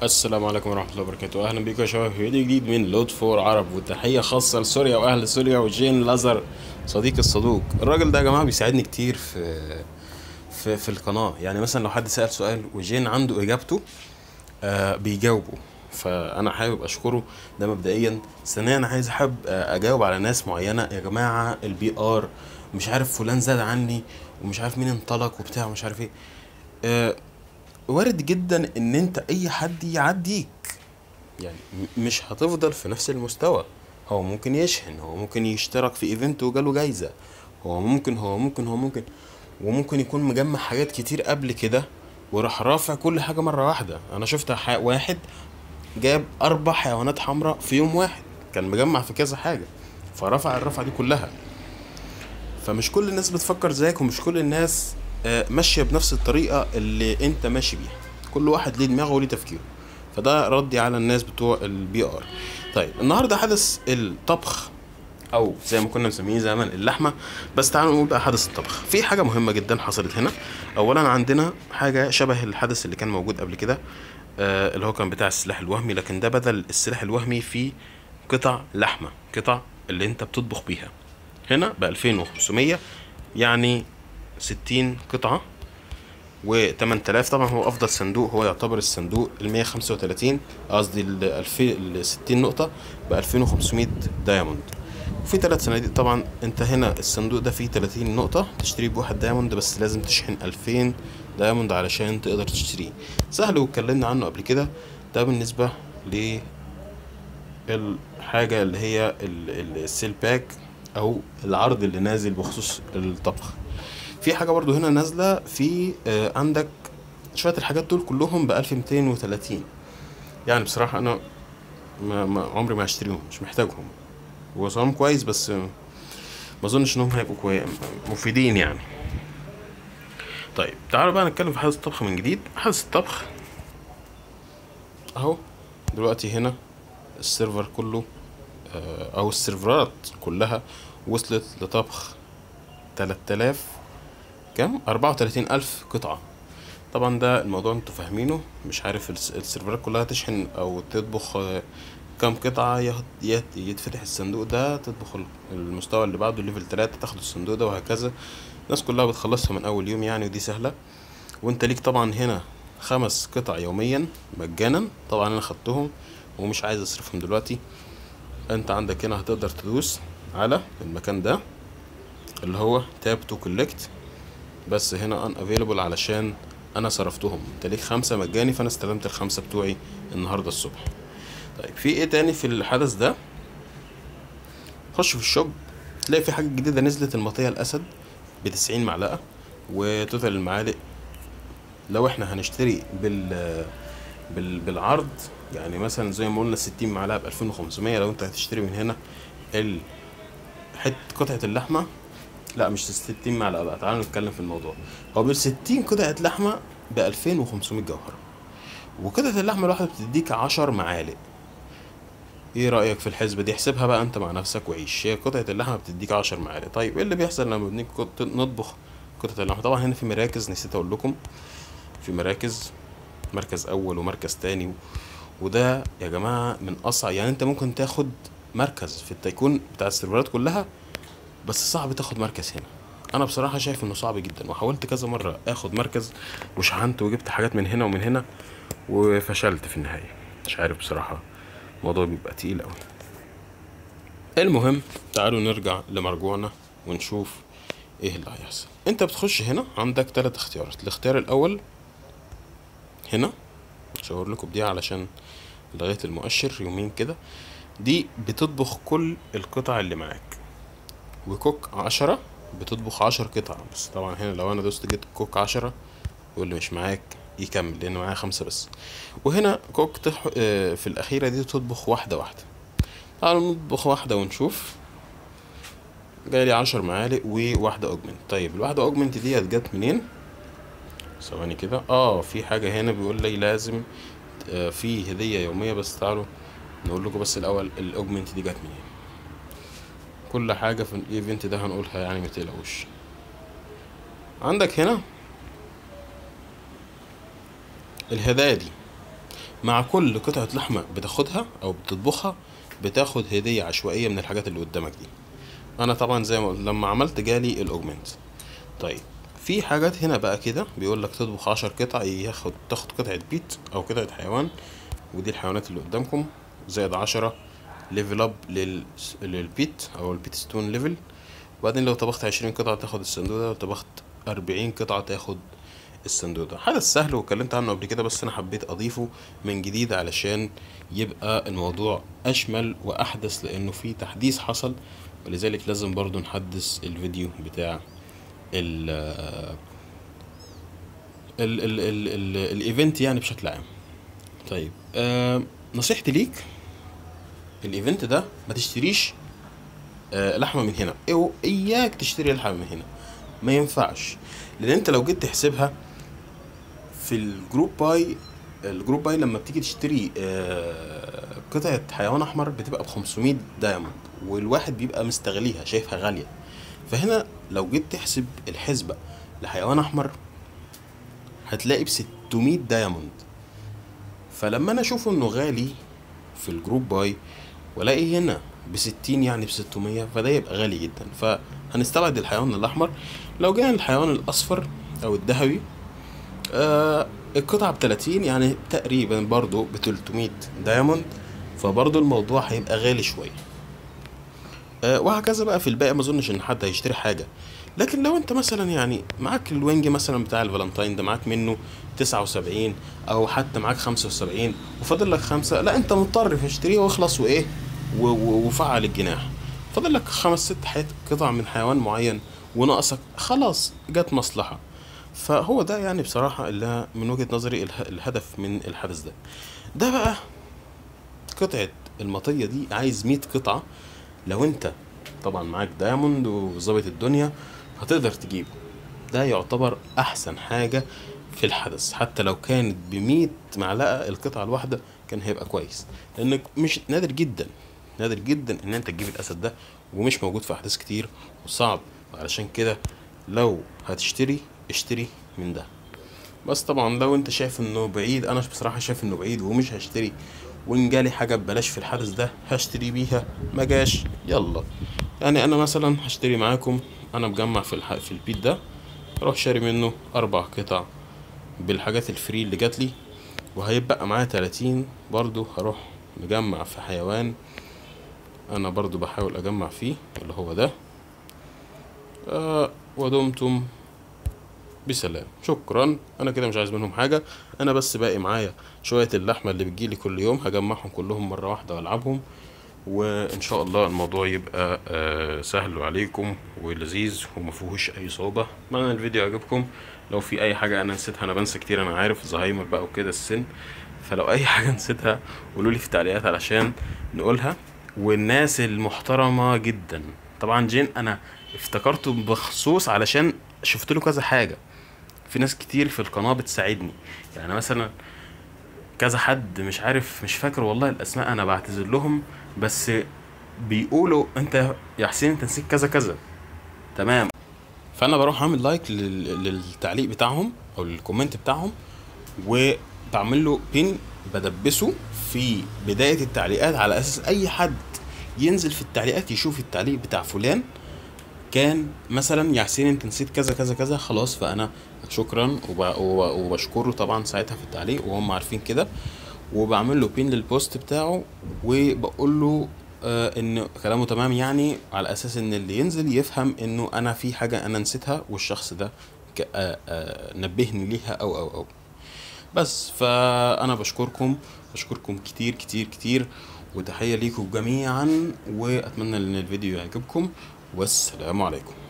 السلام عليكم ورحمة الله وبركاته أهلا بكم يا شباب في فيديو جديد من لود فور عرب وتحية خاصة لسوريا وأهل سوريا وجين لازر صديقي الصدوق الراجل ده يا جماعة بيساعدني كتير في في في القناة يعني مثلا لو حد سأل سؤال وجين عنده إجابته آه بيجاوبه فأنا حابب أشكره ده مبدئيا ثانيا أنا عايز أحب آه، أجاوب على ناس معينة يا جماعة البي آر مش عارف فلان زاد عني ومش عارف مين انطلق وبتاع ومش عارف ايه آه، وارد جدا ان انت اي حد يعديك يعني م- مش هتفضل في نفس المستوى هو ممكن يشحن هو ممكن يشترك في ايفنت وجاله جايزة هو ممكن هو ممكن هو ممكن وممكن يكون مجمع حاجات كتير قبل كده وراح رافع كل حاجة مرة واحدة انا شفت ح- واحد جاب اربع حيوانات حمراء في يوم واحد كان مجمع في كذا حاجة فرفع الرفعة دي كلها فمش كل الناس بتفكر زيك ومش كل الناس آه، ماشية بنفس الطريقة اللي انت ماشي بيها كل واحد ليه دماغه وليه تفكيره فده ردي على الناس بتوع البي ار طيب النهارده حدث الطبخ او زي ما كنا مسميه زمان اللحمه بس تعالوا نقول بقى حدث الطبخ في حاجه مهمه جدا حصلت هنا اولا عندنا حاجه شبه الحدث اللي كان موجود قبل كده آه اللي هو كان بتاع السلاح الوهمي لكن ده بدل السلاح الوهمي في قطع لحمه قطع اللي انت بتطبخ بيها هنا ب 2500 يعني 60 قطعه و 8000 طبعا هو افضل صندوق هو يعتبر الصندوق ال 135 قصدي ال 2000 ال 60 نقطه ب 2500 دايموند وفي ثلاث صناديق طبعا انت هنا الصندوق ده فيه 30 نقطه تشتريه بواحد دايموند بس لازم تشحن 2000 دايموند علشان تقدر تشتريه سهل واتكلمنا عنه قبل كده ده بالنسبه ل الحاجه اللي هي ال- ال- السيل باك او العرض اللي نازل بخصوص الطبخ في حاجه برضو هنا نازله في آه، عندك شويه الحاجات دول كلهم ب 1230 يعني بصراحه انا ما ما عمري ما هشتريهم مش محتاجهم هو صنم كويس بس آه، ما اظنش انهم هيبقوا كوي... مفيدين يعني طيب تعالوا بقى نتكلم في حدث الطبخ من جديد حدث الطبخ اهو دلوقتي هنا السيرفر كله آه، او السيرفرات كلها وصلت لطبخ 3000 كام 34 ألف قطعة طبعا ده الموضوع انتوا فاهمينه مش عارف الس- السيرفرات كلها تشحن او تطبخ آه، كام قطعة ياخد- يت- يتفتح الصندوق ده تطبخ ال- المستوى اللي بعده ليفل تلاتة تاخد الصندوق ده وهكذا الناس كلها بتخلصها من اول يوم يعني ودي سهلة وانت ليك طبعا هنا خمس قطع يوميا مجانا طبعا انا خدتهم ومش عايز اصرفهم دلوقتي انت عندك هنا هتقدر تدوس على المكان ده اللي هو تاب تو كولكت بس هنا ان افيلبل علشان انا صرفتهم انت ليك خمسة مجاني فانا استلمت الخمسة بتوعي النهاردة الصبح طيب في ايه تاني في الحدث ده خش في الشوب تلاقي في حاجة جديدة نزلت المطية الاسد بتسعين معلقة وتوتال المعالق لو احنا هنشتري بال بال بالعرض يعني مثلا زي ما قلنا 60 معلقة ب 2500 لو انت هتشتري من هنا ال حته قطعة اللحمة لا مش 60 معلقة بقى تعالوا نتكلم في الموضوع هو بال 60 قطعة لحمة ب 2500 جوهرة وقطعة اللحمة الواحدة بتديك 10 معالق ايه رأيك في الحسبة دي احسبها بقى انت مع نفسك وعيش هي قطعة اللحمة بتديك 10 معالق طيب ايه اللي بيحصل لما بنيجي كت- نطبخ قطعة اللحمة طبعا هنا في مراكز نسيت اقول لكم في مراكز مركز اول ومركز تاني وده يا جماعة من اصعب يعني انت ممكن تاخد مركز في التيكون بتاع السيرفرات كلها بس صعب تاخد مركز هنا انا بصراحه شايف انه صعب جدا وحاولت كذا مره اخد مركز وشحنت وجبت حاجات من هنا ومن هنا وفشلت في النهايه مش عارف بصراحه الموضوع بيبقى تقيل قوي المهم تعالوا نرجع لمرجوعنا ونشوف ايه اللي هيحصل انت بتخش هنا عندك ثلاث اختيارات الاختيار الاول هنا اشاور لكم بدي علشان لغايه المؤشر يومين كده دي بتطبخ كل القطع اللي معاك وكوك عشرة بتطبخ عشر قطع بس طبعا هنا لو انا دوست جيت كوك عشرة يقول لي مش معاك يكمل لان معايا خمسة بس وهنا كوك تح... آه، في الاخيرة دي تطبخ واحدة واحدة تعالوا نطبخ واحدة ونشوف جاي لي عشر معالق وواحدة اوجمنت طيب الواحدة اوجمنت دي جت منين ثواني كده اه في حاجة هنا بيقول لي لازم آه، في هدية يومية بس تعالوا نقول لكم بس الاول الاوجمنت دي جت منين كل حاجة في الايفنت ده هنقولها يعني متقلقوش عندك هنا الهدايا دي مع كل قطعة لحمة بتاخدها او بتطبخها بتاخد هدية عشوائية من الحاجات اللي قدامك دي انا طبعا زي ما قلت لما عملت جالي الاوجمنت طيب في حاجات هنا بقى كده بيقول لك تطبخ عشر قطع ياخد تاخد قطعة بيت او قطعة حيوان ودي الحيوانات اللي قدامكم زائد عشرة ليفل اب لل... للبيت او البيت ستون ليفل وبعدين لو طبخت عشرين قطعة تاخد الصندوق ده لو طبخت أربعين قطعة تاخد الصندوق ده حدث سهل واتكلمت عنه قبل كده بس انا حبيت اضيفه من جديد علشان يبقى الموضوع اشمل واحدث لانه في تحديث حصل ولذلك لازم برضو نحدث الفيديو بتاع ال ال ال ال ال الايفنت يعني بشكل عام طيب آه نصيحتي ليك الايفنت ده ما تشتريش آه لحمه من هنا او اياك تشتري لحمه من هنا ما ينفعش لان انت لو جيت تحسبها في الجروب باي الجروب باي لما بتيجي تشتري آه قطعة حيوان أحمر بتبقى ب 500 دايموند والواحد بيبقى مستغليها شايفها غالية فهنا لو جيت تحسب الحسبة لحيوان أحمر هتلاقي ب 600 دايموند فلما أنا أشوفه إنه غالي في الجروب باي والاقي هنا بستين يعني بستمية فده يبقى غالي جدا فهنستبعد الحيوان الأحمر لو جينا الحيوان الأصفر أو الذهبي آه القطعة بتلاتين يعني تقريبا برضو بتلتمية دايموند فبرضو الموضوع هيبقى غالي شوية آه وهكذا بقى في الباقي ما اظنش ان حد هيشتري حاجة لكن لو انت مثلا يعني معاك الوينج مثلا بتاع الفالنتاين ده معاك منه تسعة وسبعين او حتى معاك خمسة وسبعين وفاضل لك خمسة لا انت مضطر تشتريه واخلص وايه و- و- وفعل الجناح فاضل لك خمس ست حيات قطع من حيوان معين وناقصك خلاص جت مصلحة فهو ده يعني بصراحة اللي من وجهة نظري اله- الهدف من الحدث ده ده بقى قطعة المطية دي عايز مية قطعة لو انت طبعا معاك دايموند وظابط الدنيا هتقدر تجيبه ده يعتبر احسن حاجة في الحدث حتى لو كانت بمية معلقة القطعة الواحدة كان هيبقى كويس لانك مش نادر جدا نادر جدا ان انت تجيب الاسد ده ومش موجود في احداث كتير وصعب علشان كده لو هتشتري اشتري من ده بس طبعا لو انت شايف انه بعيد انا بصراحة شايف انه بعيد ومش هشتري وان جالي حاجة ببلاش في الحدث ده هشتري بيها ما جاش يلا يعني انا مثلا هشتري معاكم انا مجمع في الح... في البيت ده اروح شاري منه اربع قطع بالحاجات الفري اللي جات لي وهيبقى معايا 30 برضو هروح مجمع في حيوان انا برضو بحاول اجمع فيه اللي هو ده آه ودمتم بسلام شكرا انا كده مش عايز منهم حاجه انا بس باقي معايا شويه اللحمه اللي بتجيلي كل يوم هجمعهم كلهم مره واحده والعبهم وان شاء الله الموضوع يبقى آه سهل عليكم ولذيذ ومفيهوش اي صعوبه اتمنى الفيديو عجبكم لو في اي حاجه انا نسيتها انا بنسى كتير انا عارف زهايمر بقى وكده السن فلو اي حاجه نسيتها قولوا لي في التعليقات علشان نقولها والناس المحترمه جدا طبعا جين انا افتكرته بخصوص علشان شفت له كذا حاجه في ناس كتير في القناه بتساعدني يعني مثلا كذا حد مش عارف مش فاكر والله الاسماء انا بعتذر لهم بس بيقولوا انت يا حسين انت نسيت كذا كذا تمام فانا بروح اعمل لايك لل- للتعليق بتاعهم او للكومنت بتاعهم وبعمل له بين بدبسه في بدايه التعليقات على اساس اي حد ينزل في التعليقات يشوف التعليق بتاع فلان كان مثلا يا حسين انت نسيت كذا كذا كذا خلاص فانا شكرا وب- وب- وبشكره طبعا ساعتها في التعليق وهم عارفين كده وبعمل له بين للبوست بتاعه وبقول له آه ان كلامه تمام يعني على اساس ان اللي ينزل يفهم انه انا في حاجه انا نسيتها والشخص ده ك- آه آه نبهني ليها او او او بس فانا بشكركم بشكركم كتير كتير كتير وتحيه ليكم جميعا واتمنى ان الفيديو يعجبكم والسلام عليكم